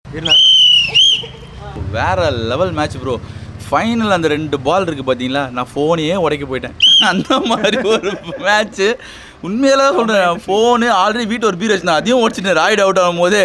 வேற level match bro final அந்த ரெண்டு பால் இருக்கு பார்த்தீங்களா நான் ஃபோனையே உடைக்க போயிட்டேன் அந்த மாதிரி ஒரு மேட்ச்சு உண்மையில தான் சொல்கிறேன் ஃபோனு ஆல்ரெடி வீட்டு ஒரு பீர் வச்சுருந்தேன் அதையும் உடச்சிட்டேன் ராய்டு அவுட் ஆகும் போதே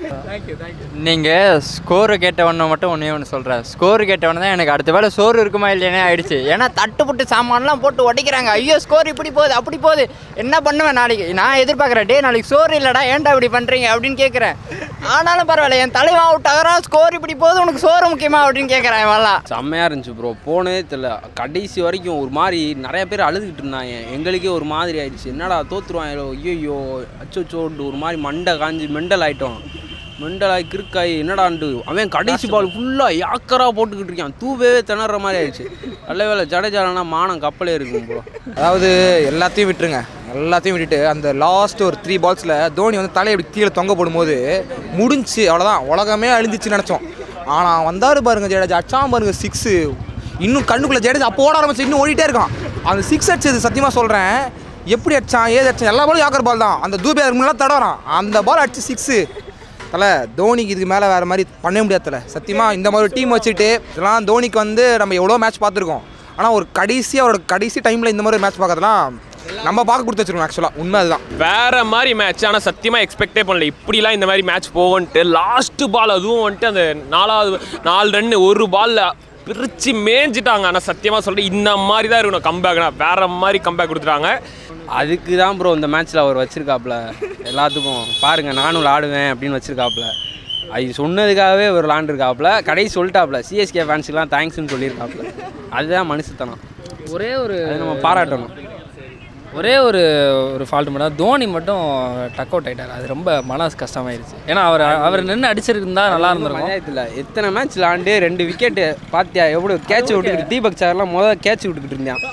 நீங்கள் ஸ்கோரு கேட்டவொன்னே மட்டும் ஒன்றே ஒன்று சொல்கிறேன் ஸ்கோரு கேட்டவொன்னே தான் எனக்கு அடுத்த வேளை சோறு இருக்குமா இல்லையானே ஆயிடுச்சு ஏன்னா தட்டு புட்டு சாமான்லாம் போட்டு உடைக்கிறாங்க ஐயோ ஸ்கோர் இப்படி போகுது அப்படி போகுது என்ன பண்ணுவேன் நாளைக்கு நான் எதிர்பார்க்குறேன் டே நாளைக்கு சோறு இல்லைடா ஏன்டா இப்படி பண்ணுறீங்க அப்படின்னு கேட்குறேன் ஆனாலும் பரவாயில்ல என் தலைவன் அவுட் ஆகிறான் ஸ்கோர் இப்படி போகுது உனக்கு சோறு முக்கியமா அப்படின்னு கேட்குறேன் இவெல்லாம் செம்மையாக இருந்துச்சு ப்ரோ போனதே தெரியல கடைசி வரைக்கும் ஒரு மாதிரி நிறைய பேர் அழுதுகிட்டு இருந்தாங்க எங்களுக்கே ஒரு மாதிரி ஆயிடுச்சு என்னடா தோத்துருவாங்களோ ஐயோ அச்சோச்சோண்டு ஒரு மாதிரி மண்டை காஞ்சி மெண்டல் ஆயிட்டோம் மெண்டலாகி கிறுக்காயி என்னடாண்டு அவன் கடைசி பால் ஃபுல்லாக யாக்கரா போட்டுக்கிட்டு இருக்கான் தூவே திணற மாதிரி ஆயிடுச்சு நல்ல வேலை ஜடேஜாலனா மானம் கப்பலே இருக்கும் ப்ரோ அதாவது எல்லாத்தையும் விட்டுருங்க எல்லாத்தையும் விட்டுட்டு அந்த லாஸ்ட் ஒரு த்ரீ பால்ஸில் தோனி வந்து தலையை இப்படி கீழே தொங்க போடும்போது முடிஞ்சு அவ்வளோதான் உலகமே அழிஞ்சிச்சு நினச்சோம் ஆனால் வந்தார் பாருங்க ஜடேஜா அடிச்சான் பாருங்க சிக்ஸு இன்னும் கண்ணுக்குள்ளே ஜடேஜா அப்போ ஓட ஆரம்பிச்சு இன்னும் ஓடிட்டே இருக்கான் அந்த சிக்ஸ் அடிச்சது சத்தியமாக சொல்கிறேன் எப்படி அடிச்சான் ஏது அடிச்சான் எல்லா பாலும் யாக்கர் பால் தான் அந்த தூபே அதுக்கு முன்னாடி தடவறான் அந்த பால் அடிச்சு சிக்ஸு தலை தோனிக்கு இதுக்கு மேலே வேறு மாதிரி பண்ண முடியாது தலை சத்தியமாக இந்த மாதிரி டீம் வச்சுட்டு இதெல்லாம் தோனிக்கு வந்து நம்ம எவ்வளோ மேட்ச் பார்த்துருக்கோம் ஆனால் ஒரு கடைசி அவரோட கடைசி டைமில் இந்த மாதிரி மேட்ச் பார்க்கறதுலாம் நம்ம பார்க்க கொடுத்து வச்சிருக்கோம் ஆக்சுவலாக உண்மை அதுதான் வேற மாதிரி மேட்ச் ஆனால் சத்தியமாக எக்ஸ்பெக்டே பண்ணல இப்படிலாம் இந்த மாதிரி மேட்ச் போகும்ன்ட்டு லாஸ்ட் பால் அதுவும் வந்துட்டு அந்த நாலாவது நாலு ரன் ஒரு பால்ல பிரித்து மேய்ஞ்சிட்டாங்க ஆனால் சத்தியமாக சொல்கிறேன் இந்த மாதிரி தான் இருக்கணும் கம்பேக்னா வேற மாதிரி கம்பேக் கொடுத்துட்டாங்க அதுக்கு தான் ப்ரோ இந்த மேட்ச்சில் அவர் வச்சிருக்காப்புல எல்லாத்துக்கும் பாருங்கள் நானும் விளாடுவேன் அப்படின்னு வச்சிருக்காப்புல அது சொன்னதுக்காகவே ஒரு விளாண்டுருக்காப்புல கடைசி சொல்லிட்டாப்புல சிஎஸ்கே ஃபேன்ஸுக்கெலாம் தேங்க்ஸ்னு சொல்லியிருக்காப்புல அதுதான் மனுஷத்தனம் ஒரே ஒரு அதை நம்ம பாராட்டணும் ஒரே ஒரு ஒரு ஃபால்ட் மட்டும் தோனி மட்டும் டக் அவுட் ஆயிட்டார் அது ரொம்ப மன கஷ்டமாயிருச்சு ஏன்னா அவர் அவர் நின்று அடிச்சிருந்தா நல்லா இருந்திருக்கும் பஞ்சாயத்தில் எத்தனை மேட்ச் விளாண்டு ரெண்டு விக்கெட்டு பார்த்தியா எவ்வளோ கேட்ச் விட்டுக்கிட்டு தீபக் சார்லாம் முதல்ல கேட்ச் விட்டுக்கிட்டு இருந்தான்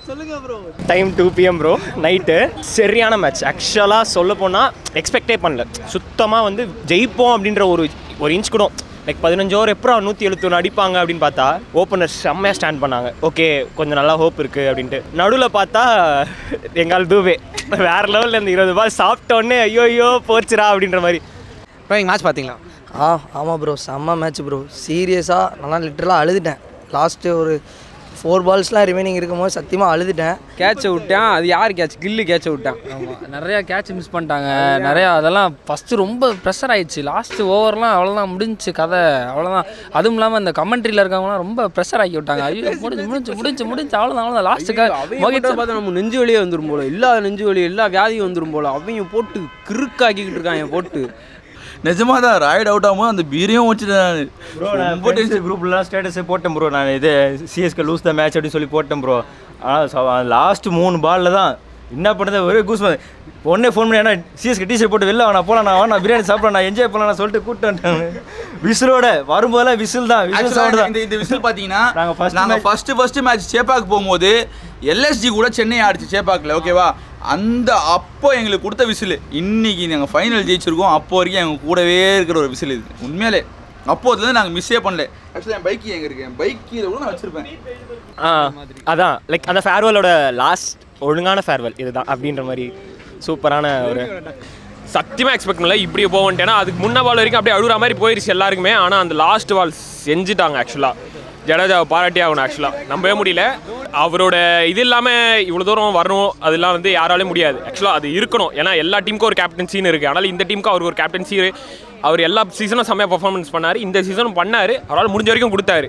time two PM bro night சரியான மேட்ச் ஆக்சுவலாக சொல்ல போனால் எக்ஸ்பெக்டே பண்ணல சுத்தமாக வந்து ஜெயிப்போம் அப்படின்ற ஒரு ஒரு இன்ச் கூட லைக் பதினஞ்சு ஓவர் எப்பறம் நூற்றி எழுபத்தொன்று அடிப்பாங்க அப்படின்னு பார்த்தா ஓப்பனர் செம்மையாக ஸ்டாண்ட் பண்ணாங்க ஓகே கொஞ்சம் நல்லா ஹோப் இருக்குது அப்படின்ட்டு நடுவில் பார்த்தா எங்கால் தூவே வேறு லெவலில் இந்த இருபது பால் சாப்பிட்டோன்னே ஐயோ ஐயோ போச்சுடா அப்படின்ற மாதிரி இப்போ எங்கள் மேட்ச் பார்த்தீங்களா ஆ ஆமாம் ப்ரோ செம்ம மேட்ச் ப்ரோ சீரியஸாக நான் லிட்டரலாக அழுதுட்டேன் லாஸ்ட்டு ஒரு ஃபோர் பால்ஸ்லாம் ரிமைனிங் இருக்கும்போது சத்தியமாக அழுதுட்டேன் கேட்சை விட்டான் அது யார் கேட்ச் கில்லு கேட்சை விட்டான் ஆமாம் நிறையா கேட்ச் மிஸ் பண்ணிட்டாங்க நிறையா அதெல்லாம் ஃபஸ்ட்டு ரொம்ப ப்ரெஷர் ஆயிடுச்சு லாஸ்ட்டு ஓவர்லாம் அவ்வளோதான் முடிஞ்சு கதை அவ்வளோதான் அதுவும் இல்லாமல் இந்த கமெண்ட்ரியில் இருக்கவங்களாம் ரொம்ப ப்ரெஷர் ஆக்கி விட்டாங்க ஐயோ முடிஞ்சு முடிஞ்சு முடிஞ்சு முடிஞ்சு அவ்வளோதான் அவ்வளோதான் லாஸ்ட்டுக்கு அவங்க மோகித் பார்த்தா நம்ம நெஞ்சு வலியே வந்துரும் போல இல்லாத நெஞ்சு வலி எல்லா வியாதியும் வந்துரும் போல அவங்க போட்டு கிறுக்காக்கிக்கிட்டு இருக்காங்க போட்டு நிஜமாக தான் ராய்டு அவுட் ஆகும்போது அந்த பீரையும் வச்சுட்டேன் ப்ரோ நான் குரூப்லாம் ஸ்டேட்டஸே போட்டேன் ப்ரோ நான் இது சிஎஸ்கே லூஸ் த மேட்ச் அப்படின்னு சொல்லி போட்டேன் ப்ரோ ஆனால் லாஸ்ட் மூணு பாலில் தான் என்ன பண்ணுறது ஒரே கூஸ் உடனே ஃபோன் பண்ணி ஏன்னா சிஎஸ்கே டிஷர்ட் போட்டு வெளில வேணா போலாம் நான் நான் பிரியாணி சாப்பிடலாம் நான் என்ஜாய் பண்ணலாம் சொல்லிட்டு கூப்பிட்டு வந்துட்டாங்க விசிலோட வரும்போதெல்லாம் விசில் தான் விசில் Actually, சவுண்ட் தான் இந்த இந்த விசில் பார்த்தீங்கன்னா நாங்க first நாங்கள் match- ஃபர்ஸ்ட் ஃபர்ஸ்ட் மேட்ச் சேப்பாக்கு போகும்போது எல்எஸ்ஜி கூட சென்னை ஆடிச்சு சேப்பாக்கில் ஓகேவா அந்த அப்போ எங்களுக்கு கொடுத்த விசில் இன்னைக்கு நாங்கள் ஃபைனல் ஜெயிச்சிருக்கோம் அப்போ வரைக்கும் எங்கள் கூடவே இருக்கிற ஒரு விசில் இது உண்மையிலே அப்போதுலேருந்து நாங்கள் மிஸ்ஸே பண்ணல ஆக்சுவலாக என் பைக் எங்கே இருக்கு என் பைக் இதை கூட நான் வச்சிருப்பேன் ஆ அதான் லைக் அந்த ஃபேர்வெலோட லாஸ்ட் ஒழுங்கான ஃபேர்வெல் இதுதான் அப்படின்ற மாதிரி சூப்பரான ஒரு சத்தியமாக எக்ஸ்பெக்ட் பண்ணல இப்படி போவோன்ட்டேன்னா அதுக்கு முன்ன பால் வரைக்கும் அப்படியே அழுகுற மாதிரி போயிருச்சு எல்லாருக்குமே ஆனால் அந்த லாஸ்ட் பால் செஞ்சுட்டாங்க ஆக்சுவலாக ஜடேஜாவை பாராட்டி ஆகணும் ஆக்சுவலாக நம்பவே முடியல அவரோட இது இல்லாமல் இவ்வளோ தூரம் வரணும் அதெல்லாம் வந்து யாராலையும் முடியாது ஆக்சுவலாக அது இருக்கணும் ஏன்னா எல்லா டீமுக்கும் ஒரு கேப்டன்சின்னு இருக்குது ஆனால் இந்த டீமுக்கு அவருக்கு ஒரு கேப்டன்சி அவர் எல்லா சீசனும் செம்மையாக பர்ஃபார்மன்ஸ் பண்ணார் இந்த சீசனும் பண்ணார் அவரால் முடிஞ்ச வரைக்கும் கொடுத்தாரு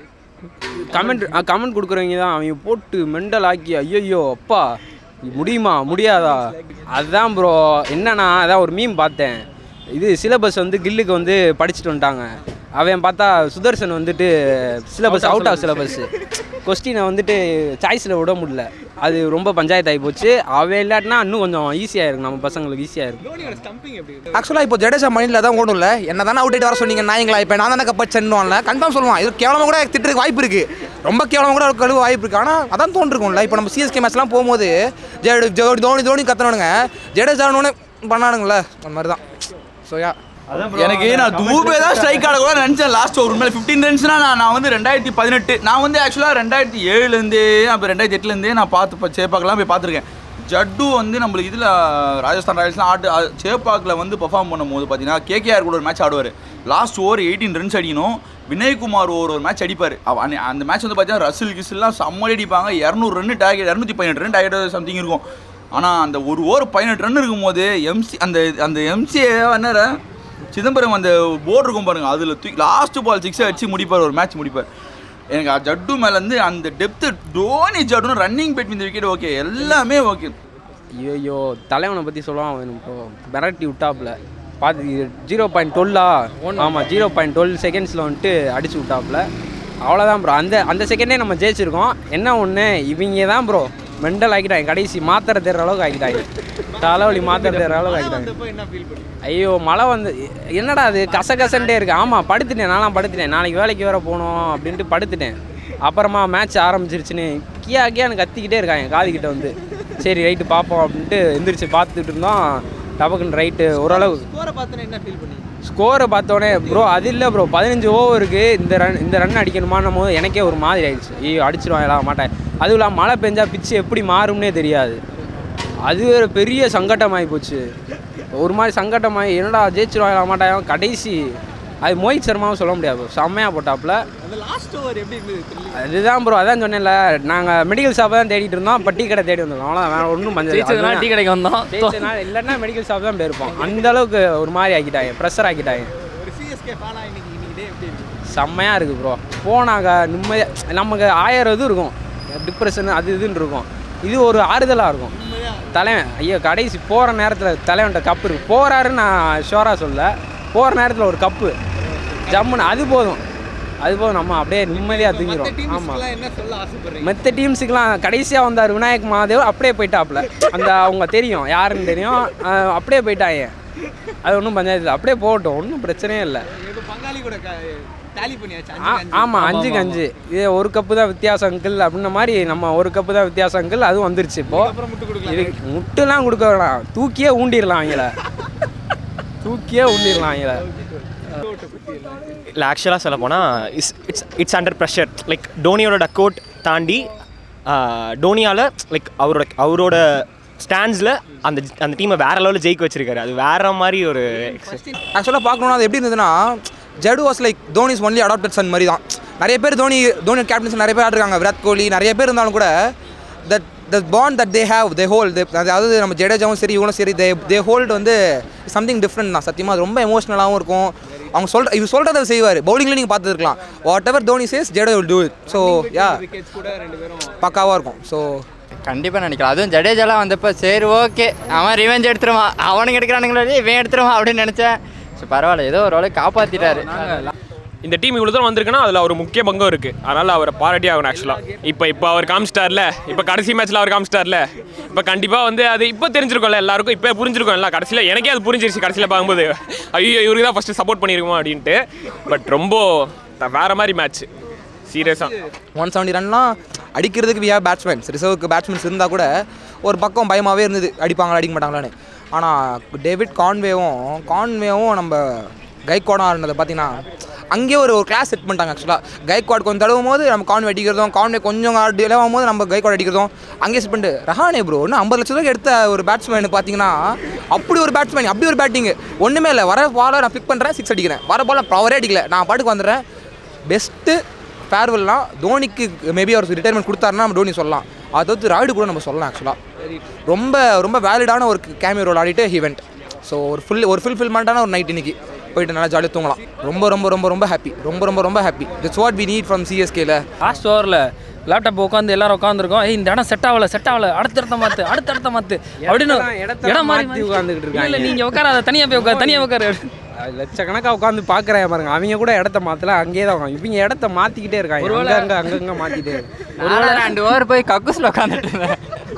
கமெண்ட் கமெண்ட் கொடுக்குறவங்க தான் அவங்க போட்டு மெண்டல் ஆக்கி ஐயோ அப்பா இது முடியுமா முடியாதா அதுதான் ப்ரோ என்னன்னா அதான் ஒரு மீம் பார்த்தேன் இது சிலபஸ் வந்து கில்லுக்கு வந்து படிச்சுட்டு வந்துட்டாங்க அவன் பார்த்தா சுதர்சன் வந்துட்டு சிலபஸ் அவுட் ஆஃப் சிலபஸ் கொஸ்டினை வந்துட்டு சாய்ஸில் விட முடியல அது ரொம்ப பஞ்சாயத்து ஆகி போச்சு அவன் இல்லாட்டினா இன்னும் கொஞ்சம் ஈஸியாக இருக்கும் நம்ம பசங்களுக்கு ஈஸியாக இருக்கும் ஆக்சுவலாக இப்போ ஜடேஜா மைண்டில் தான் ஓடும்ல என்ன தானே அவுட் வர சொன்னீங்க நாயங்களா இப்போ நான் தானே கப்பச்சன்னுவான்ல கன்ஃபார்ம் சொல்லுவான் இது கேவலமாக கூட திட்டுறதுக்கு வாய்ப்பு இருக்குது ரொம்ப கேவலமாக கூட கழுவ வாய்ப்பு இருக்குது ஆனால் அதான் தோன்றிருக்கும்ல இப்போ நம்ம சிஎஸ்கே மேட்ச்லாம் போகும்போது ஜெட ஜோ- தோனி தோனி கத்தணுங்க ஜடேஜானு பண்ணானுங்களே அந்த மாதிரி தான் ஸோ யா எனக்கு நான் தூபே தான் ஸ்ட்ரைக் ஆட கூட நினச்சேன் லாஸ்ட் ஒரு உண்மையில ஃபிஃப்டீன் ரன்ஸ்னா நான் நான் வந்து ரெண்டாயிரத்தி பதினெட்டு நான் வந்து ஆக்சுவலாக ரெண்டாயிரத்தி ஏழுலேருந்தே அப்புறம் ரெண்டாயிரத்தி எட்டுலேருந்தே நான் பார்த்து இப்போ சேப்பாக்கெல்லாம் போய் பார்த்துருக்கேன் ஜட்டு வந்து நம்மளுக்கு இதில் ராஜஸ்தான் ராயல்ஸ்லாம் ஆட்டு ஆ- சேப்பாக்கில் வந்து பெர்ஃபார்ம் பண்ணும்போது பார்த்தீங்கன்னா கேகேஆர் கூட ஒரு மேட்ச் ஆடுவார் லாஸ்ட் ஓவர் எயிட்டீன் ரன்ஸ் அடிக்கணும் வினய்குமார் ஒரு ஒரு மேட்ச் அடிப்பார் அந்த மேட்ச் வந்து பார்த்தீங்கன்னா ரசில் கிஸ்லாம் செம்மடி அடிப்பாங்க இரநூறு ரன் டார்கெட் இரநூத்தி பதினெட்டு ரன் டார்கெட் சம்திங் இருக்கும் ஆனால் அந்த ஒரு ஓவர் பதினெட்டு ரன் இருக்கும்போது எம்சி அந்த அந்த எம்சிஏ என்ன சிதம்பரம் அந்த போர்டு இருக்கும் பாருங்க அதில் தூக்கி லாஸ்ட் பால் சிக்ஸ் அடிச்சு முடிப்பார் ஒரு மேட்ச் முடிப்பார் எனக்கு அ- ஜட்டு மேலேருந்து அந்த டெப்த்து டோனி ஜட்டுன்னு ரன்னிங் பெட் இந்த விக்கெட் ஓகே எல்லாமே ஓகே ஐயோ தலைவனை பற்றி சொல்லுவான் அவன் இப்போ மிரட்டி விட்டாப்புல பார்த்து ஜீரோ பாயிண்ட் டுவெல்லா ஆமாம் ஜீரோ பாயிண்ட் டுவெல் செகண்ட்ஸில் வந்துட்டு அடிச்சு விட்டாப்புல அவ்வளோதான் ப்ரோ அந்த அந்த செகண்டே நம்ம ஜெயிச்சிருக்கோம் என்ன ஒன்று இவங்க தான் ப்ரோ மெண்டல் ஆக்கிட்டாங்க கடைசி மாத்திரை தேர்ற அளவுக்கு ஆக்கிட்டாங்க தலைவலி மாத்திரை தேர்ற அளவுக்கு ஆக்கிட்டாங்க ஐயோ மழை வந்து என்னடா அது கசகசன்ட்டே இருக்கு ஆமாம் படுத்துட்டேன் நான்லாம் படுத்துட்டேன் நாளைக்கு வேலைக்கு வேற போகணும் அப்படின்ட்டு படுத்துட்டேன் அப்புறமா மேட்ச் ஆரம்பிச்சிருச்சுன்னு கியா கியான்னு கத்திக்கிட்டே இருக்காங்க காதுகிட்ட வந்து சரி ரைட்டு பார்ப்போம் அப்படின்ட்டு எந்திரிச்சு பார்த்துட்டு இருந்தோம் டபக்குன்னு ரைட்டு ஓரளவு ஸ்கோரை பார்த்தோன்னே ப்ரோ அது இல்லை ப்ரோ பதினஞ்சு ஓவருக்கு இந்த ரன் இந்த ரன் அடிக்கணுமான்னும் போது எனக்கே ஒரு மாதிரி ஆயிடுச்சு ஐயோ அடிச்சிருவாங்களா மாட்டேன் அதுவும் இல்லாமல் மழை பெஞ்சா பிச்சு எப்படி மாறும்னே தெரியாது அது ஒரு பெரிய சங்கட்டமாகி போச்சு ஒரு மாதிரி சங்கட்டமாகி என்னடா ஜெயிச்சிருவாங்களா மாட்டாங்க கடைசி அது மோஹித் சர்மாவும் சொல்ல முடியாது bro. செம்மையாக போட்டாப்புல அதுதான் ப்ரோ அதான் சொன்னேன்ல நாங்கள் மெடிக்கல் ஷாப் தான் தேடிட்டு இருந்தோம் இப்போ டீ கடை தேடி வந்தோம் அவ்வளோதான் வேற ஒன்றும் ஜெயிச்சதுனால டீ பஞ்சம் கடைக்கு வந்தோம் ஜெயிச்சதுனால இல்லைன்னா மெடிக்கல் ஷாப் தான் போயிருப்போம் அந்த அளவுக்கு ஒரு மாதிரி ஆக்கிட்டாங்க ப்ரெஷர் ஆக்கிட்டாங்க செம்மையாக இருக்குது ப்ரோ போனாங்க நிம்மதியாக நமக்கு ஆயிரம் இது இருக்கும் டிப்ரெஷன் அது இதுன்னு இருக்கும் இது ஒரு ஆறுதலாக இருக்கும் தலைவன் ஐயோ கடைசி போகிற நேரத்தில் தலைவன்ட்ட கப்பு இருக்கு போகிறாருன்னு நான் ஷோராக சொல்ல போகிற நேரத்தில் ஒரு கப்பு ஜம்முன்னு அது போதும் அது போதும் நம்ம அப்படியே நிம்மதியாக தூங்கிடும் ஆமாம் மற்ற டீம்ஸுக்கெலாம் கடைசியாக வந்தார் விநாயக் மகாதேவ் அப்படியே போயிட்டாப்புல அந்த அவங்க தெரியும் யாருன்னு தெரியும் அஹ் அப்படியே போயிட்டாங்க அது ஒன்றும் பஞ்சாயத்து இல்லை அப்படியே போகட்டும் ஒன்றும் பிரச்சனையே இல்லை ஆ- ஆமா அஞ்சுக்கு அஞ்சு இது ஒரு கப்பு தான் வித்தியாசம் அங்கிள் அப்படின்ன மாதிரி நம்ம ஒரு கப்பு தான் வித்தியாசம் அங்கிள் அதுவும் வந்துருச்சு இப்போ இது முட்டுலாம் கொடுக்க வேணாம் தூக்கியே ஊண்டிடலாம் அவங்கள தூக்கியே ஊண்டிடலாம் அவங்கள இல்லை ஆக்சுவலாக சொல்ல போனால் it's it's it's under pressure like டோனியோட டக் அவுட் தாண்டி டோனியால் லைக் அவரோட அவரோட ஸ்டாண்ட்ஸில் அந்த அந்த டீமை வேற லெவலில் ஜெயிக்க வச்சிருக்காரு அது வேற மாதிரி ஒரு ஆக்சுவலாக பார்க்கணுன்னா அது எப்படி இருந்ததுன்னா Jaddu was like Dhoni's only adopted son மாதிரி தான் நிறைய பேர் தோனி தோனி கேப்டன்ஸ் நிறைய பேர் ஆடுறாங்க விராட் கோலி நிறைய பேர் இருந்தாலும் கூட that the bond that they have they hold அதாவது நம்ம ஜடேஜாவும் சரி இவனும் சரி தே தே ஹோல்டு வந்து சம்திங் டிஃப்ரெண்ட் தான் சத்தியமாக அது ரொம்ப எமோஷ்னலாகவும் இருக்கும் அவங்க சொல்ற இவர் சொல்கிறத செய்வார் பவுலிங்கில் நீங்கள் பார்த்துருக்கலாம் whatever Dhoni says Jadeja will do it so yeah பக்காவாக இருக்கும் ஸோ கண்டிப்பாக நினைக்கலாம் அதுவும் ஜடேஜாலாம் வந்தப்போ சரி ஓகே அவன் ரிவெஞ்ச் எடுத்துருவான் அவனுக்கு எடுக்கிறானுங்களே இவன் எடுத்துருவான் அப்படின்னு நினச்சேன் சரி பரவாயில்ல ஏதோ ஒரு அளவுக்கு காப்பாற்றிட்டாரு இந்த டீம் இவ்வளோ தூரம் வந்திருக்குன்னா அதில் ஒரு முக்கிய பங்கம் இருக்குது அதனால் அவரை பாராட்டி ஆகணும் ஆக்சுவலாக இப்போ இப்போ அவர் காமிச்சிட்டார்ல இப்போ கடைசி மேட்ச்சில் அவர் காமிச்சிட்டார்ல இப்போ கண்டிப்பாக வந்து அது இப்போ தெரிஞ்சிருக்கோம்ல எல்லாருக்கும் இப்போ புரிஞ்சிருக்கும் எல்லாம் கடைசியில் எனக்கே அது புரிஞ்சிருச்சு கடைசியில் பார்க்கும்போது ஐயோ இவருக்கு தான் ஃபஸ்ட்டு சப்போர்ட் பண்ணியிருக்கோம் அப்படின்ட்டு பட் ரொம்ப த- வேற மாதிரி மேட்ச் சீரியஸாக ஒன் செவன்டி ரன்லாம் அடிக்கிறதுக்கு வி ஹேவ் பேட்ஸ்மேன்ஸ் ரிசர்வுக்கு பேட்ஸ்மேன்ஸ் இருந்தால் கூட ஒரு பக்கம் பயமாகவே இருந்தது அடிப்பாங்களா அடிக்க மாட்டாங்களான்னு ஆனால் டேவிட் கான்வேவும் கான்வேவும் நம்ம கைக்வாடும் ஆடினதை பார்த்தீங்கன்னா அங்கேயே ஒரு ஒரு கிளாஸ் செட் பண்ணிட்டாங்க ஆக்சுவலாக கைக்வாட் கொஞ்சம் தடவும் போது நம்ம கான்வே அடிக்கிறதும் கான்வே கொஞ்சம் டிலேவும் போது நம்ம கைக்வாட் அடிக்கிறதும் அங்கேயே செட் பண்ணிட்டு ரஹானே ப்ரோ இன்னும் ஐம்பது லட்ச ரூபாய்க்கு எடுத்த ஒரு பேட்ஸ்மேன் பார்த்தீங்கன்னா அப்படி ஒரு பேட்ஸ்மேன் அப்படி ஒரு பேட்டிங் ஒன்றுமே இல்லை வர பாலை நான் பிக் பண்ணுறேன் சிக்ஸ் அடிக்கிறேன் வர பாலை பவரே அடிக்கல நான் பாட்டுக்கு வந்துடுறேன் பெஸ்ட்டு ஃபேர்வெல்லாம் தோனிக்கு மேபி அவர் ரிட்டைர்மெண்ட் கொடுத்தாருன்னா நம்ம தோனி சொல்லலாம் அதை தவிர்த்து ராய்டு கூட நம்ம சொல்லலாம் ஆக்சுவலாக ரொம்ப ரொம்ப வேலிடான ஒரு கேமியோ ரோல் ஆடிட்டு ஹீவெண்ட் ஸோ ஒரு ஃபுல் ஒரு ஃபுல்ஃபில்மெண்ட்டான ஒரு நைட் இன்னைக்கு போயிட்டு நல்லா ஜாலியாக தூங்கலாம் ரொம்ப ரொம்ப ரொம்ப ரொம்ப ஹாப்பி ரொம்ப ரொம்ப ரொம்ப happy it's what we need from சிஎஸ்கேல லாஸ்ட் ஓவரில் லேப்டாப் உட்காந்து எல்லாரும் உட்காந்துருக்கோம் ஏய் இந்த இடம் செட் ஆகல செட் ஆகல அடுத்த இடத்த மாத்து அடுத்த இடத்த மாத்து அப்படின்னு இடத்தெல்லாம் இடத்தெல்லாம் இடம் மாறி மாத்தி உட்கார்ந்துகிட்டு இருக்காங்க. இல்லை நீங்கள் உட்காராத தனியாக போய் உட்காரு தனியாக உட்காரு அது லட்சக்கணக்காக உட்காந்து பார்க்குறேன் பாருங்க அவங்க கூட இடத்த மாற்றல அங்கேயே தான் உட்காந்து இவங்க இடத்த மாற்றிக்கிட்டே இருக்காங்க ஒருவேளை- அங்கே அங்கே அங்கங்கே மாற்றிட்டே ஒரு ரெண்டு ஓவர் போய் கக்கூஸில் உட்காந்துட்டு இருந்தேன்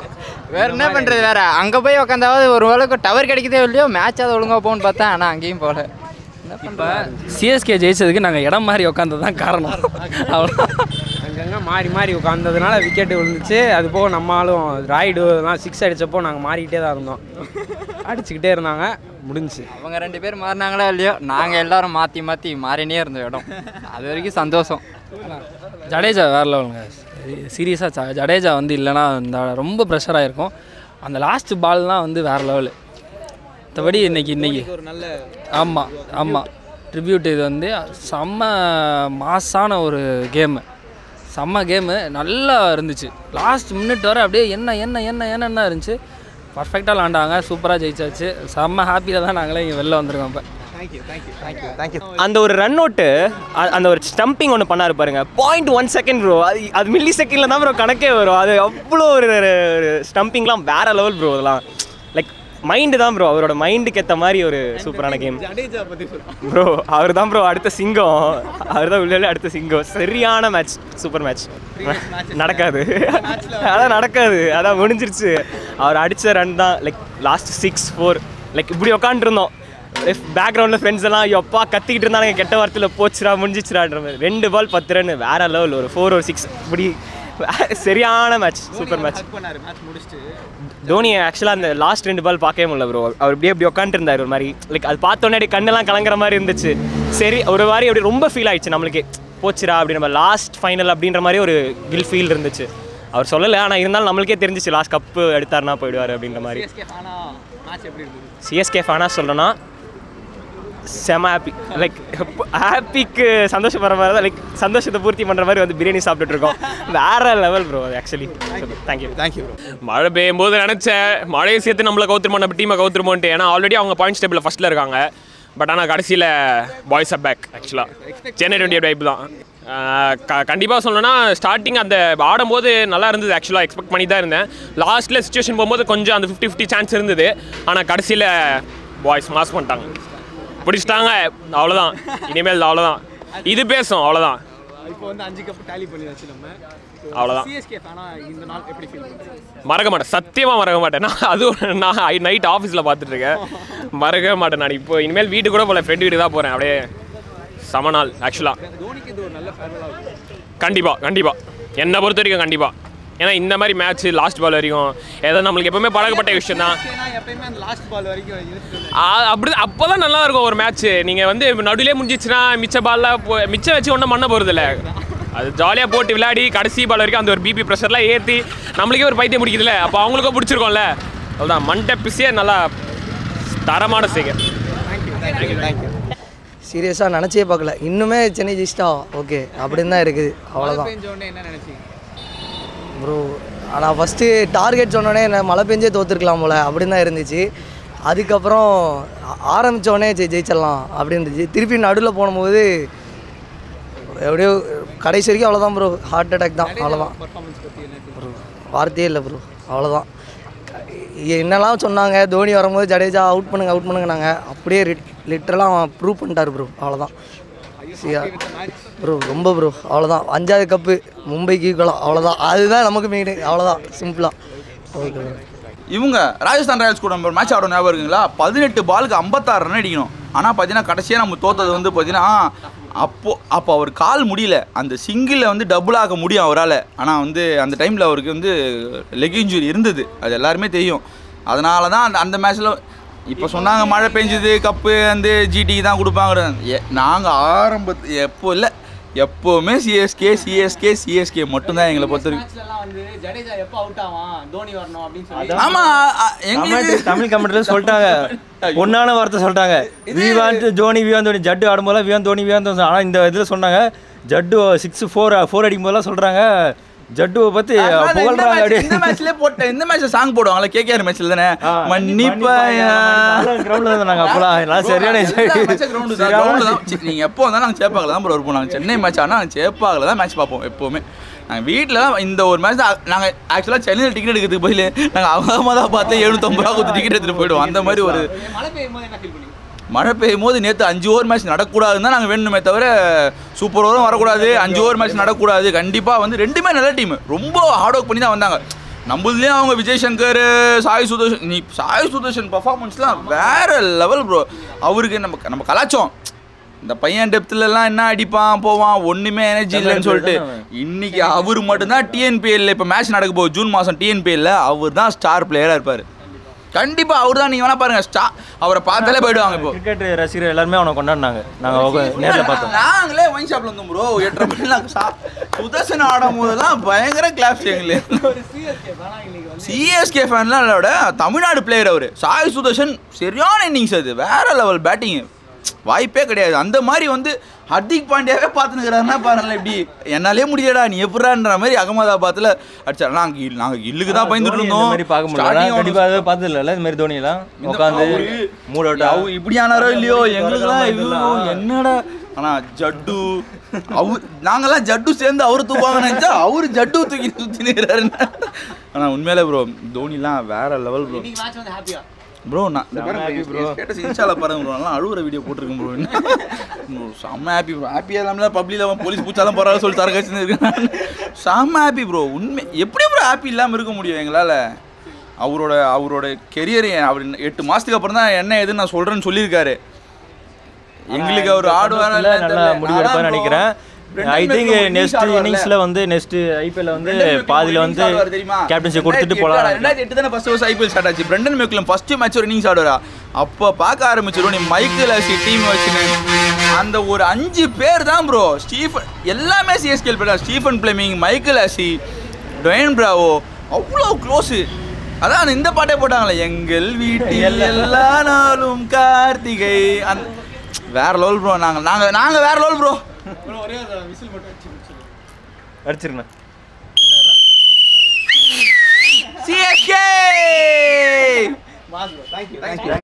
வேற என்ன பண்ணுறது வேற அங்கே போய் உட்காந்தாவது ஒரு வேளைக்கு டவர் கிடைக்குதோ இல்லையோ மேட்ச் அதை ஒழுங்கா போகணும்னு பார்த்தேன் ஆனால் அங்கேயும் போகல என்ன இப்போ பண்ணுறேன் சிஎஸ்கே ஜெயிச்சதுக்கு நாங்கள் இடம் மாதிரி உட்காந்தது தான் காரணம் அவ்வளோ அங்கங்கே மாறி மாறி உட்காந்ததுனால விக்கெட் விழுந்துச்சு அது போக நம்ம ஆளும் ராய்டு எல்லாம் சிக்ஸ் அடிச்சப்போ நாங்கள் மாறிக்கிட்டே தான் இருந்தோம் அடிச்சுக்கிட்டே இருந்தாங்க முடிஞ்சுச்சு அவங்க ரெண்டு பேர் மாறினாங்களா இல்லையோ நாங்கள் எல்லாரும் மாற்றி மாற்றி மாறினே இருந்தோம் இடம் அது வரைக்கும் சந்தோஷம் ஜடேஜா வேற லெவலுங்க சீரியஸாக ஜடேஜா வந்து இல்லைன்னா இந்த ரொம்ப ப்ரெஷராக இருக்கும் அந்த லாஸ்ட் பால் தான் வந்து வேறு லெவலு மற்றபடி இன்னைக்கு இன்னைக்கு ஒரு நல்ல ஆமாம் ஆமாம் ட்ரிபியூட் இது வந்து செம்ம மாசான ஒரு கேமு செம்ம கேமு நல்லா இருந்துச்சு லாஸ்ட் மினிட் வரை அப்படியே என்ன என்ன என்ன என்னென்ன இருந்துச்சு பர்ஃபெக்டாக விளாண்டாங்க சூப்பராக ஜெயிச்சாச்சு செம்ம ஹாப்பியில் தான் நாங்களே இங்கே வெளில வந்திருக்கோம் இப்போ தேங்க்யூ தேங்க்யூ தேங்க்யூ தேங்க்யூ அந்த ஒரு ரன் அவுட்டு அந்த ஒரு ஸ்டம்பிங் ஒன்று பண்ணாரு பாருங்க பாயிண்ட் ஒன் செகண்ட் ப்ரோ அது அது மில்லி செகண்டில் தான் ப்ரோ கணக்கே வரும் அது அவ்வளோ ஒரு ஸ்டம்பிங்லாம் வேற லெவல் ப்ரோ அதெல்லாம் லைக் மைண்டு தான் ப்ரோ அவரோட மைண்டுக்கு ஏற்ற மாதிரி ஒரு சூப்பரான கேம் ஜடேஜா பற்றி சொல்லுங்கள் ப்ரோ அவர் தான் ப்ரோ அடுத்த சிங்கம் அவர் தான் உள்ள அடுத்த சிங்கம் சரியான மேட்ச் சூப்பர் மேட்ச் நடக்காது அதான் நடக்காது அதான் முடிஞ்சிருச்சு அவர் அடித்த ரன் தான் like last six four like இப்படி உக்காந்துருந்தோம் பேக்ரவுண்டில் ஃப்ரெண்ட்ஸ் எல்லாம் எப்பா கத்திக்கிட்டு இருந்தாங்க கெட்ட வார்த்தையில் போச்சுடா முடிஞ்சிச்சுடான்ற மாதிரி ரெண்டு பால் பத்து ரன் வேற லெவல் ஒரு ஃபோர் ஒரு சிக்ஸ் இப்படி சரியான மேட்ச் சூப்பர் மேட்ச் பண்ணாரு மேட்ச் முடிச்சுட்டு தோனி ஆக்சுவலாக அந்த லாஸ்ட் ரெண்டு பால் பார்க்கவே முடியல ப்ரோ அவர் இப்படியே இப்படி உட்காந்துருந்தார் ஒரு மாதிரி லைக் அது பார்த்தோன்னே அப்படியே கண்ணெல்லாம் கலங்குற மாதிரி இருந்துச்சு சரி ஒரு மாதிரி அப்படி ரொம்ப ஃபீல் ஆயிடுச்சு நம்மளுக்கு போச்சுடா அப்படி நம்ம லாஸ்ட் ஃபைனல் அப்படின்ற மாதிரி ஒரு கில் ஃபீல் இருந்துச்சு அவர் சொல்லலை ஆனால் இருந்தாலும் நம்மளுக்கே தெரிஞ்சிச்சு லாஸ்ட் கப்பு எடுத்தாருன்னா போயிடுவார் அப்படின்ற மாதிரி சிஎஸ்கே ஃபேனா மேட்ச் எப்படி இருந்தது சிஎஸ்கே ஃபேனாக சொல்லணும்னா செம ஹாப்பி லைக் ஹாப்பிக்கு சந்தோஷப்படுற மாதிரி தான் லைக் சந்தோஷத்தை பூர்த்தி பண்ணுற மாதிரி வந்து பிரியாணி சாப்பிட்டுட்டு இருக்கோம் வேற level bro actually thank you thank you மழை பெய்யும் போது நினச்சேன் மழையை சேர்த்து நம்மளை கவுத்துருமோ நம்ம டீமை கவுத்துருமோன்ட்டு ஏன்னா ஆல்ரெடி அவங்க பாயிண்ட்ஸ் டேபிளில் ஃபஸ்ட்டில் இருக்காங்க பட் ஆனால் கடைசியில் பாய்ஸ் அப் பேக் ஆக்சுவலாக சென்னை டுவெண்ட்டி டைப் தான் கண்டிப்பாக சொல்லணும்னா ஸ்டார்டிங் அந்த ஆடும்போது நல்லா இருந்தது ஆக்சுவலாக எக்ஸ்பெக்ட் பண்ணி தான் இருந்தேன் லாஸ்ட்டில் சுச்சுவேஷன் போகும்போது கொஞ்சம் அந்த ஃபிஃப்டி ஃபிஃப்டி சான்ஸ் இருந்தது ஆனால் கடைசியில் பாய்ஸ் மாஸ் பண்ணிட்டாங்க பிடிச்சிட்டாங்க அவ்வளோதான் இனிமேல் அவ்வளோதான் இது பேசும் அவ்வளோதான் இப்போ வந்து அஞ்சு கப் டேலி பண்ணியாச்சு நம்ம அவ்வளோதான் சிஎஸ்கே ஃபேனா இந்த நாள் எப்படி ஃபீல் பண்ணுறீங்க மறக்க மாட்டேன் சத்தியமாக மறக்க மாட்டேன் நான் அதுவும் நான் நைட் ஆஃபீஸில் பார்த்துட்டு இருக்கேன் மறக்கவே மாட்டேன் நான் இப்போ இனிமேல் வீட்டுக்கு கூட போல ஃப்ரெண்டு வீட்டுக்கு தான் போகிறேன் அப்படியே சம நாள் ஆக்சுவலாக தோனிக்கு இது ஒரு நல்ல ஃபேவரலாக கண்டிப்பாக கண்டிப்பாக என்னை பொறுத்த வரைக்கும் கண்டிப்பாக ஏன்னா இந்த மாதிரி மேட்ச் லாஸ்ட் பால் வரைக்கும் ஏதோ நம்மளுக்கு எப்பவுமே பழக்கப்பட்ட விஷயம் தான் ஏன்னா எப்பயுமே அந்த லாஸ்ட் பால் வரைக்கும் இழுத்துட்டு அப்படி அப்போ தான் நல்லா இருக்கும் ஒரு மேட்ச் நீங்கள் வந்து நடுவிலே முடிஞ்சிச்சுன்னா மிச்ச பால்லாம் போ மிச்சம் வச்சு ஒன்றும் பண்ண போகிறதில்ல அது ஜாலியாக போட்டு விளையாடி கடைசி பால் வரைக்கும் அந்த ஒரு பிபி ப்ரெஷர்லாம் ஏற்றி நம்மளுக்கே ஒரு பைத்தியம் பிடிக்குதுல்ல அப்போ அவங்களுக்கும் பிடிச்சிருக்கோம்ல அதுதான் மண்டை பிஸியே நல்லா தரமான செய்க தேங்க்யூ தேங்க்யூ சீரியஸாக நினச்சே பார்க்கல இன்னுமே சென்னை ஜெயிச்சிட்டா ஓகே அப்படின்னு தான் இருக்குது அவ்வளோதான் பெஞ்ச உடனே என்ன நினைச்சீங்க ப்ரோ ஆனால் ஃபஸ்ட்டு டார்கெட் சொன்னோடனே என்ன மழை பெஞ்சே தோற்றுருக்கலாம் போல் அப்படின்னு தான் இருந்துச்சு அதுக்கப்புறம் ஆ- ஆரம்பிச்ச உடனே ஜெய் ஜெயிச்சிடலாம் அப்படின்னு இருந்துச்சு திருப்பி நடுவில் போகும்போது எப்படியோ கடைசி வரைக்கும் அவ்வளோதான் ப்ரோ ஹார்ட் அட்டாக் தான் அவ்வளோதான் பர்ஃபார்மன்ஸ் பற்றி என்ன ப்ரோ வார்த்தையே இல்லை ப்ரோ அவ்வளோதான் என்னெல்லாம் சொன்னாங்க தோனி வரும்போது ஜடேஜா அவுட் பண்ணுங்க அவுட் பண்ணுங்கனாங்க அப்படியே லிட்டரலாக அவன் ப்ரூவ் பண்ணிட்டார் ப்ரோ அவ்வளோதான் ப்ரோ ரொம்ப ப்ரோ அவ்வளோதான் அஞ்சாவது கப்பு மும்பைக்கு ஈக்குவலாம் அவ்வளோதான் அதுதான் நமக்கு மெயின் அவ்வளோதான் சிம்பிளாக ஓகே ப்ரோ இவங்க ராஜஸ்தான் ராயல்ஸ் கூட நம்ம ஒரு மேட்ச் ஆட ஞாபகம் இருக்குங்களா பதினெட்டு பாலுக்கு ஐம்பத்தாறு ரன் அடிக்கணும் ஆனால் பார்த்தீங்கன்னா கடைசியாக நம்ம தோத்தது வந்து பார்த்தீங்கன்னா அப்போ அப்போ அவர் கால் முடியல அந்த சிங்கிளில் வந்து டபுள் ஆக முடியும் அவரால் ஆனால் வந்து அந்த டைமில் அவருக்கு வந்து லெக் இன்ஜுரி இருந்தது அது எல்லாருமே தெரியும் அதனால தான் அந்த அந்த மேட்ச்சில் இப்போ சொன்னாங்க மழை பெஞ்சுது கப்பு வந்து ஜிடிக்கு தான் கொடுப்பாங்க நாங்கள் ஆரம்பத்து எப்போ இல்லை எப்போவுமே சிஎஸ்கே சிஎஸ்கே சிஎஸ்கே மட்டும்தான் எங்களை பொறுத்த வரைக்கும் மேட்ச்லலாம் வந்து ஜடேஜா எப்போ அவுட் ஆவான் தோனி வரணும் அப்படின்னு சொல்லி ஆமா அ- எங்களுக்கு கமெண்ட் தமிழ் கமெண்ட்ல சொல்லிட்டாங்க பொண்ணான வார்த்தை சொல்லிட்டாங்க we want Dhoni we want Dhoni Jaddu ஆடும்போது we want Dhoni we want Dhoni ஆனால் இந்த இதில் சொன்னாங்க ஜட்டு சிக்ஸ் ஃபோர் ஃபோர் அடிக்கும் போதெல்லாம் சொல்கிறாங்க ஜட்டுவை பற்றி அதனால இந்த புகழ்றாங்க match- அப்படியே இந்த மேட்ச்லயே போட்ட இந்த மேட்ச்ல சாங் போடுவாங்கல்ல கேகேஆர் மேட்ச்ல தானே மன்னிப்பாயா கிரவுண்டில் இருந்தாங்க அப்போலாம் நான் சரியான கிரவுண்ட் தான் கிரவுண்ட் தான் சி, நீங்க எப்போ வந்தாலும் நாங்கள் சேப்பாக்கில் தான் ப்ரோ இருப்போம் நாங்கள் சென்னை மேட்ச் ஆனால் நாங்கள் சேப்பாக்கில் தான் மேட்ச் பார்ப்போம் எப்போவுமே நாங்கள் வீட்டில் இந்த ஒரு மேட்ச் தான் நாங்கள் ஆக்சுவலாக சென்னையில் டிக்கெட் எடுக்கிறதுக்கு பதில் நாங்கள் அகமதாக பார்த்து எழுநூத்தம்பது ரூபா கொடுத்து டிக்கெட் எடுத்துகிட்டு போயிடுவோம் அந்த மாதிரி ஒரு மழை பெய்யும் போது என்ன ஃபீல் பண்ணீங்க மழை பெய்யும் போது நேற்று அஞ்சு ஓவர் மேட்ச் நடக்கூடாதுன்னு தான் நாங்கள் வேணுமே தவிர சூப்பர் ஓவரும் வரக்கூடாது அஞ்சு ஓவர் மேட்ச் நடக்கூடாது கண்டிப்பாக வந்து ரெண்டுமே நல்ல டீம் ரொம்ப ஹார்ட் ஒர்க் பண்ணி தான் வந்தாங்க நம்மளதுலேயும் அவங்க விஜய் சங்கர் சாய் சுதர்ஷன் நீ சாய் சுதர்ஷன் பர்ஃபார்மன்ஸ்லாம் வேற லெவல் ப்ரோ அவருக்கு நம்ம நம்ம கலாச்சோம் இந்த பையன் டெப்த்லலாம் என்ன அடிப்பான் போவான் ஒன்றுமே எனர்ஜி இல்லைன்னு சொல்லிட்டு இன்னைக்கு அவர் மட்டும்தான் டிஎன்பிஎல்ல இப்போ மேட்ச் நடக்க போகுது ஜூன் மாதம் டிஎன்பிஎல்ல அவர் தான் ஸ்டார் பிளேயராக இருப்பார் கண்டிப்பா அவர் தான் நீங்க வேணா பாருங்க ஸ்டா அவரை பார்த்தாலே போயிடுவாங்க இப்போ கிரிக்கெட் ரசிகர் எல்லாருமே அவனை கொண்டாடினாங்க நாங்கள் நேரில் பார்த்தோம் நாங்களே ஒயின் ஷாப்ல இருந்தோம் ப்ரோ எட்டரை மணிலாம் சா- சுதர்சன் ஆடும் போதெல்லாம் பயங்கர கிளாப்ஸ் எங்களுக்கு சிஎஸ்கே ஃபேன்லாம் விட தமிழ்நாடு பிளேயர் அவர் சாய் சுதர்ஷன் சரியான இன்னிங்ஸ் அது வேற லெவல் பேட்டிங் வாய்ப்பே கிடையாது அந்த மாதிரி வந்து ஹர்திக் பாண்டியாவே பார்த்துனுக்கிறாருன்னா பாருங்களேன் இப்படி என்னாலே முடியலடா நீ எப்படான்ற மாதிரி அகமதாபாத்தில் அடிச்சா நாங்கள் நாங்கள் இல்லுக்கு தான் பயந்துட்டு இந்த இருந்தோம் மாதிரி பார்க்க முடியல Starting கண்டிப்பாக அதை பார்த்தது இல்லை இந்த மாதிரி தோனியெல்லாம் உட்காந்து மூட் அவுட்டா அவ இப்படி ஆனாரோ இல்லையோ எங்களுக்குலாம் ஐயோ என்னடா ஆனா ஜட்டு அவர் நாங்கெல்லாம் ஜட்டு சேர்ந்து அவரு தூக்குவாங்க நினைச்சா அவரு ஜட்டு தூக்கி சுத்தி நிற்கிறாரு ஆனா உண்மையிலே ப்ரோ தோனிலாம் வேற லெவல் ப்ரோ ப்ரோ நான் இந்த பாருங்க ப்ரோ ஸ்டேட்டஸ் இன்ஸ்டால பாருங்க ப்ரோ நல்லா அழுவுற வீடியோ போட்டிருக்கேன் ப்ரோ செம்ம ஹாப்பி ப்ரோ ஹாப்பியாக இல்லாமல் பப்ளிக்ல போலீஸ் பூச்சாலும் பரவாயில்ல சொல்லி தர கட்சி இருக்கேன் செம்ம ஹாப்பி ப்ரோ உண்மை எப்படி ப்ரோ ஹாப்பி இல்லாமல் இருக்க முடியும் எங்களால் அவரோட அவரோட கெரியர் அவர் எட்டு மாசத்துக்கு அப்புறம் தான் என்ன ஏதுன்னு நான் சொல்றேன்னு சொல்லியிருக்காரு எங்களுக்கு அவர் ஆடுவாரா இல்ல, நல்லா முடிவு எடுப்பான்னு நினைக்கிறேன் ஐ திங்க் நெக்ஸ்ட் இன்னிங்ஸ்ல வந்து நெக்ஸ்ட் ஐபிஎல் வந்து பாதியில வந்து கேப்டன்சி கொடுத்துட்டு போலாம் ரெண்டாயிரத்தி எட்டு தானே ஃபர்ஸ்ட் வருஷம் ஐபிஎல் ஸ்டார்ட் ஆச்சு பிரண்டன் மெக்லம் ஃபர்ஸ்ட் மேட்ச் ஒரு இன்னிங்ஸ் ஆடுவாரா அப்போ பார்க்க ஆரம்பிச்சிடும் நீ மைக்கேல் அசி டீம் வச்சுன்னு அந்த ஒரு அஞ்சு பேர் தான் ப்ரோ ஸ்டீஃபன் எல்லாமே சிஎஸ்கேல் player Stephen Fleming Michael Hussey Dwayne Bravo அவ்வளோ க்ளோஸு அதான் இந்த பாட்டே போட்டாங்களே எங்கள் வீட்டில் எல்லா நாளும் கார்த்திகை அந்த வேற லெவல் ப்ரோ நாங்கள் நாங்கள் நாங்கள் வேற லெவல் ப்ரோ அடிச்சிருந்தேன் சிஎஸ்கே